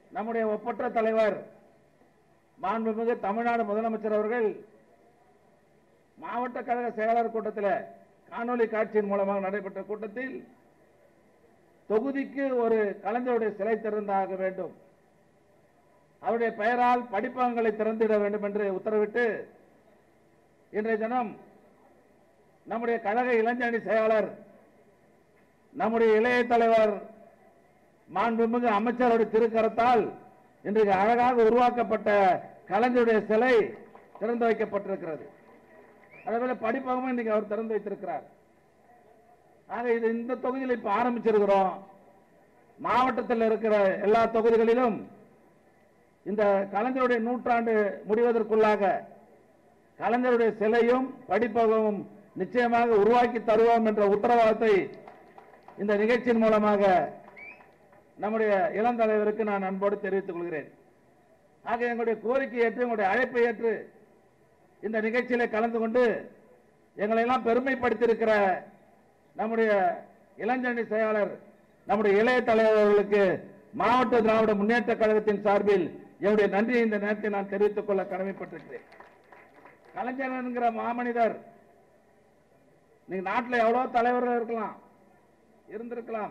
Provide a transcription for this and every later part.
நம்முடைய ஒப்பற்ற தலைவர் மாண்புமிகு தமிழ்நாடு முதலமைச்சர் அவர்கள் மாவட்ட கழக செயலாளர் கூட்டத்தில் காணொலி காட்சியின் மூலமாக நடைபெற்ற கூட்டத்தில் தொகுதிக்கு ஒரு கலைஞருடைய சிலை திறந்தாக வேண்டும் அவருடைய பெயரால் படிப்பகங்களை திறந்திட வேண்டும் என்று உத்தரவிட்டு இன்றைய தினம் நம்முடைய கழக இளைஞரணி செயலாளர் நம்முடைய இளைய தலைவர் மாண்புமிகு அமைச்சருடைய திருக்கரத்தால் இன்றைக்கு அழகாக உருவாக்கப்பட்ட கலைஞருடைய சிலை திறந்து வைக்கப்பட்டிருக்கிறது அதேபோல படிப்பகமும் இன்னைக்கு அவர் திறந்து வைத்திருக்கிறார் ஆக இது இந்த தொகுதியில் இப்ப ஆரம்பிச்சிருக்கிறோம் மாவட்டத்தில் இருக்கிற எல்லா தொகுதிகளிலும் இந்த கலைஞருடைய நூற்றாண்டு முடிவதற்குள்ளாக கலைஞருடைய சிலையும் படிப்பகமும் நிச்சயமாக உருவாக்கி தருவோம் என்ற உத்தரவாதத்தை இந்த நிகழ்ச்சியின் மூலமாக நம்முடைய இளம் தலைவருக்கு நான் அன்போடு தெரிவித்துக் கொள்கிறேன் ஆக எங்களுடைய கோரிக்கை ஏற்று எங்களுடைய அழைப்பை ஏற்று இந்த நிகழ்ச்சியில கலந்து கொண்டு எங்களை எல்லாம் பெருமைப்படுத்தியிருக்கிற நம்முடைய இளைஞரணி செயலாளர் நம்முடைய இளைய தலைவர்களுக்கு மாவட்ட திராவிட முன்னேற்ற கழகத்தின் சார்பில் என்னுடைய நன்றியை இந்த நேரத்தை நான் தெரிவித்துக் கொள்ள கடமைப்பட்டிருக்கிறேன் கலைஞர் என்கிற மாமனிதர் நீங்க நாட்டில் எவ்வளவு தலைவர்கள் இருக்கலாம் இருந்திருக்கலாம்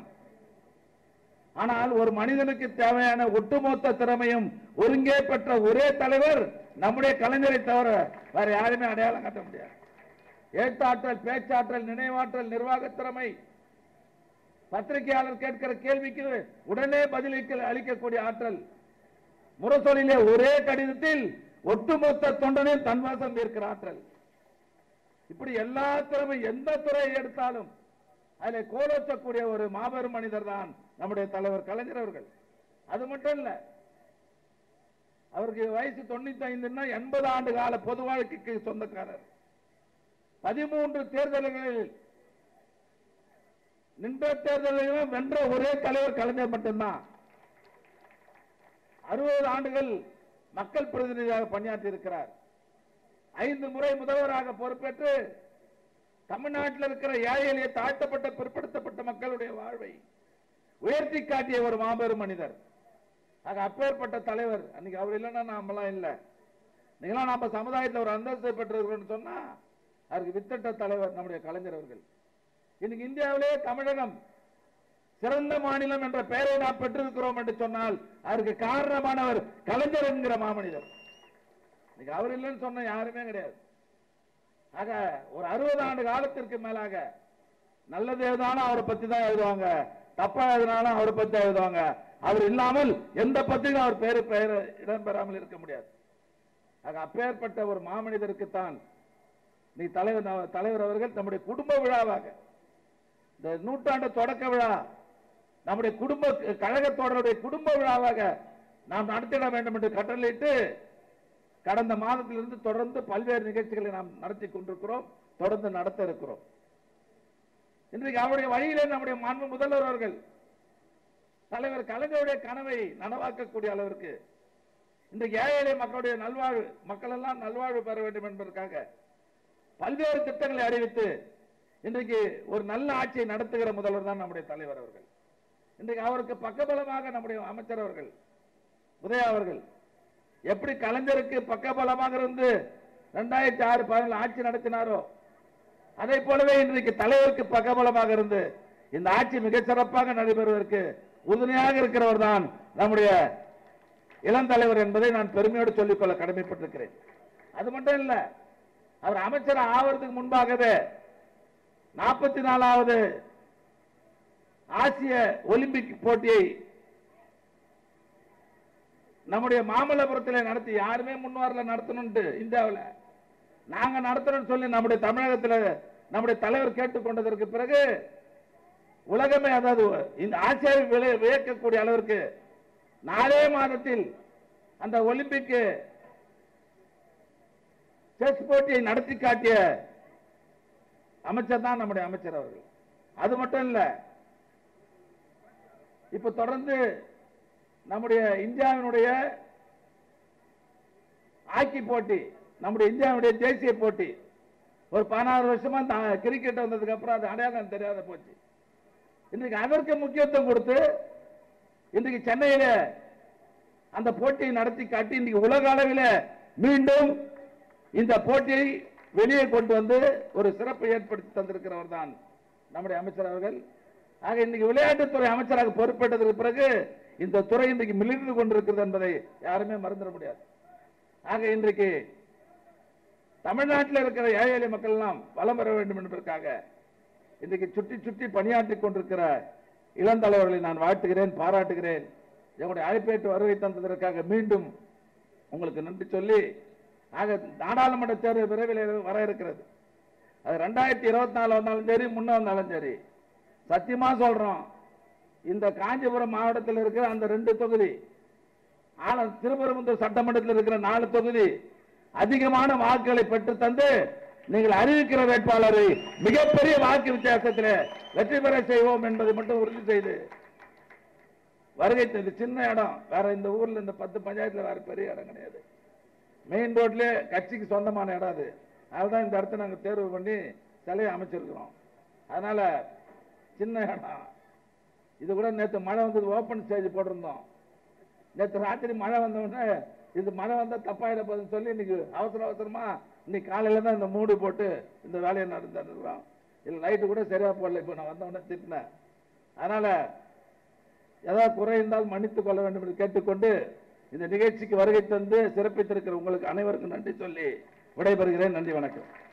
ஆனால் ஒரு மனிதனுக்கு தேவையான ஒட்டுமொத்த திறமையும் ஒருங்கே பெற்ற ஒரே தலைவர் நம்முடைய கலைஞரை தவிர வேற யாருமே அடையாளம் காட்ட முடியாது எழுத்தாற்றல் பேச்சாற்றல் நினைவாற்றல் நிர்வாக திறமை பத்திரிகையாளர் கேட்கிற கேள்விக்கு உடனே பதிலளிக்க அளிக்கக்கூடிய ஆற்றல் முரசொலியிலே ஒரே கடிதத்தில் ஒட்டுமொத்த தொண்டனையும் தன்வாசம் இருக்கிற ஆற்றல் இப்படி எல்லா திறமை எந்த துறையை எடுத்தாலும் அதில் கோலோச்சக்கூடிய ஒரு மாபெரும் மனிதர் தான் நம்முடைய தலைவர் கலைஞர் அவர்கள் அது மட்டும் இல்ல அவருக்கு வயசு தொண்ணூத்தி ஐந்துன்னா எண்பது ஆண்டு கால பொது வாழ்க்கைக்கு சொந்தக்காரர் பதிமூன்று தேர்தல்களில் நின்ற தேர்தலிலும் வென்ற ஒரே தலைவர் கலைஞர் மட்டும்தான் அறுபது ஆண்டுகள் மக்கள் பிரதிநிதியாக பணியாற்றி இருக்கிறார் ஐந்து முறை முதல்வராக பொறுப்பேற்று தமிழ்நாட்டில் இருக்கிற ஏழை எளிய தாழ்த்தப்பட்ட பிற்படுத்தப்பட்ட மக்களுடைய வாழ்வை உயர்த்தி காட்டிய ஒரு மாபெரும் மனிதர் ஆக அப்பேற்பட்ட தலைவர் அன்னைக்கு அவர் இல்லைன்னா நாமெல்லாம் இல்லை நீங்களாம் நம்ம சமுதாயத்தில் ஒரு அந்தஸ்து பெற்றிருக்கிறோம்னு சொன்னா அதுக்கு வித்திட்ட தலைவர் நம்முடைய கலைஞர் அவர்கள் இன்னைக்கு இந்தியாவிலே தமிழகம் சிறந்த மாநிலம் என்ற பெயரை நாம் பெற்றிருக்கிறோம் என்று சொன்னால் அதற்கு காரணமானவர் கலைஞர் என்கிற மாமனிதர் இன்னைக்கு அவர் இல்லைன்னு சொன்ன யாருமே கிடையாது ஆக ஒரு அறுபது ஆண்டு காலத்திற்கு மேலாக நல்லது எழுதாலும் அவரை பத்தி தான் எழுதுவாங்க தப்பா எழுதினாலும் அவரை பத்தி எழுதுவாங்க அவர் இல்லாமல் எந்த பத்திரிகையும் அவர் பேரு பெயர் இடம்பெறாமல் இருக்க முடியாது ஆக அப்பேற்பட்ட ஒரு மாமனிதருக்குத்தான் நீ தலைவர் தலைவர் அவர்கள் நம்முடைய குடும்ப விழாவாக இந்த நூற்றாண்டு தொடக்க விழா நம்முடைய குடும்ப கழகத்தோடருடைய குடும்ப விழாவாக நாம் நடத்திட வேண்டும் என்று கட்டளையிட்டு கடந்த மாதத்திலிருந்து தொடர்ந்து பல்வேறு நிகழ்ச்சிகளை நாம் நடத்தி கொண்டிருக்கிறோம் தொடர்ந்து நடத்த இருக்கிறோம் இன்றைக்கு அவருடைய வழியிலே நம்முடைய மாண்பு முதல்வர் அவர்கள் தலைவர் கலைஞருடைய கனவை நனவாக்கக்கூடிய அளவிற்கு இன்றைக்கு ஏழை எளிய மக்களுடைய நல்வாழ்வு மக்கள் எல்லாம் நல்வாழ்வு பெற வேண்டும் என்பதற்காக பல்வேறு திட்டங்களை அறிவித்து இன்றைக்கு ஒரு நல்ல ஆட்சியை நடத்துகிற முதல்வர் தான் நம்முடைய தலைவர் அவர்கள் இன்றைக்கு அவருக்கு பக்கபலமாக நம்முடைய அமைச்சர் அவர்கள் உதயா அவர்கள் எப்படி கலைஞருக்கு பக்கபலமாக இருந்து ரெண்டாயிரத்தி ஆறு பதினேழு ஆட்சி நடத்தினாரோ அதே போலவே இன்றைக்கு தலைவருக்கு பக்கபலமாக இருந்து இந்த ஆட்சி மிகச் சிறப்பாக நடைபெறுவதற்கு உறுதுணையாக இருக்கிறவர் தான் நம்முடைய இளம் தலைவர் என்பதை நான் பெருமையோடு சொல்லிக்கொள்ள கடமைப்பட்டிருக்கிறேன் அது மட்டும் இல்ல அவர் அமைச்சர் ஆவறதுக்கு முன்பாகவே நாற்பத்தி நாலாவது ஆசிய ஒலிம்பிக் போட்டியை நம்முடைய மாமல்லபுரத்தில் நடத்தி யாருமே முன்வாரில நடத்தணும்ட்டு இந்தியாவில் நாங்க நடத்தணும்னு சொல்லி நம்முடைய தமிழகத்தில் நம்முடைய தலைவர் கேட்டுக்கொண்டதற்கு பிறகு உலகமே அதாவது இந்த ஆசியாவை விளை- வியக்கக்கூடிய அளவிற்கு நாலே மாதத்தில் அந்த ஒலிம்பிக் செஸ் போட்டியை நடத்தி காட்டிய அமைச்சர் தான் நம்முடைய அமைச்சர் அவர்கள் அது மட்டும் இல்ல இப்ப தொடர்ந்து நம்முடைய இந்தியாவினுடைய ஹாக்கி போட்டி நம்முடைய இந்தியாவுடைய தேசிய போட்டி ஒரு பதினாறு வருஷமா இந்த கிரிக்கெட் வந்ததுக்கு அப்புறம் அது அடையாளம் தெரியாத போச்சு இன்றைக்கு அதற்கு முக்கியத்துவம் கொடுத்து இன்றைக்கு சென்னையில அந்த போட்டியை நடத்தி காட்டி இன்னைக்கு உலக அளவில் மீண்டும் இந்த போட்டியை வெளியே கொண்டு வந்து ஒரு சிறப்பை ஏற்படுத்தி தந்திருக்கிறவர் தான் நம்முடைய அமைச்சர் அவர்கள் ஆக இன்னைக்கு விளையாட்டுத்துறை அமைச்சராக பொறுப்பேற்றதற்கு பிறகு இந்த துறை இன்றைக்கு மிளிர்ந்து கொண்டிருக்கிறது என்பதை யாருமே மறந்துட முடியாது ஆக இன்றைக்கு தமிழ்நாட்டில் இருக்கிற ஏழை எளிய மக்கள் எல்லாம் வளம் பெற வேண்டும் என்பதற்காக இன்றைக்கு சுற்றி சுற்றி பணியாற்றிக் கொண்டிருக்கிற இளந்தலைவர்களை நான் வாழ்த்துகிறேன் பாராட்டுகிறேன் என்னுடைய அழைப்பேற்று வருகை தந்ததற்காக மீண்டும் உங்களுக்கு நன்றி சொல்லி ஆக நாடாளுமன்ற தேர்தல் விரைவில் வர இருக்கிறது அது ரெண்டாயிரத்தி இருபத்தி நாலு வந்தாலும் சரி முன்ன வந்தாலும் சரி சத்தியமா சொல்றோம் இந்த காஞ்சிபுரம் மாவட்டத்தில் இருக்கிற அந்த ரெண்டு தொகுதி ஆனா திருப்பரங்குன்றம் சட்டமன்றத்தில் இருக்கிற நாலு தொகுதி அதிகமான வாக்குகளை பெற்று தந்து நீங்கள் அறிவிக்கிற வேட்பாளரை மிகப்பெரிய வாக்கு வித்தியாசத்தில் வெற்றி பெற செய்வோம் என்பதை மட்டும் உறுதி செய்து வருகை தந்து சின்ன இடம் வேற இந்த ஊர்ல இந்த பத்து பஞ்சாயத்துல வேற பெரிய இடம் கிடையாது மெயின் ரோட்ல கட்சிக்கு சொந்தமான இடம் அது அதுதான் இந்த இடத்த நாங்க தேர்வு பண்ணி சிலையை அமைச்சிருக்கிறோம் அதனால சின்ன இடம் இது கூட நேற்று மழை வந்தது ஓப்பன் ஸ்டேஜ் போட்டிருந்தோம் நேற்று ராத்திரி மழை வந்த உடனே இது மழை வந்தா தப்பாயிட போகுதுன்னு சொல்லி இன்னைக்கு அவசர அவசரமா இன்னைக்கு காலையில தான் இந்த மூடு போட்டு இந்த வேலையை நடந்துருக்கிறோம் இல்லை லைட்டு கூட சரியா போடல இப்போ நான் வந்த உடனே திட்டினேன் அதனால ஏதாவது குறை இருந்தால் மன்னித்துக் கொள்ள வேண்டும் என்று கேட்டுக்கொண்டு இந்த நிகழ்ச்சிக்கு வருகை தந்து சிறப்பித்திருக்கிற உங்களுக்கு அனைவருக்கும் நன்றி சொல்லி விடைபெறுகிறேன் நன்றி வணக்கம்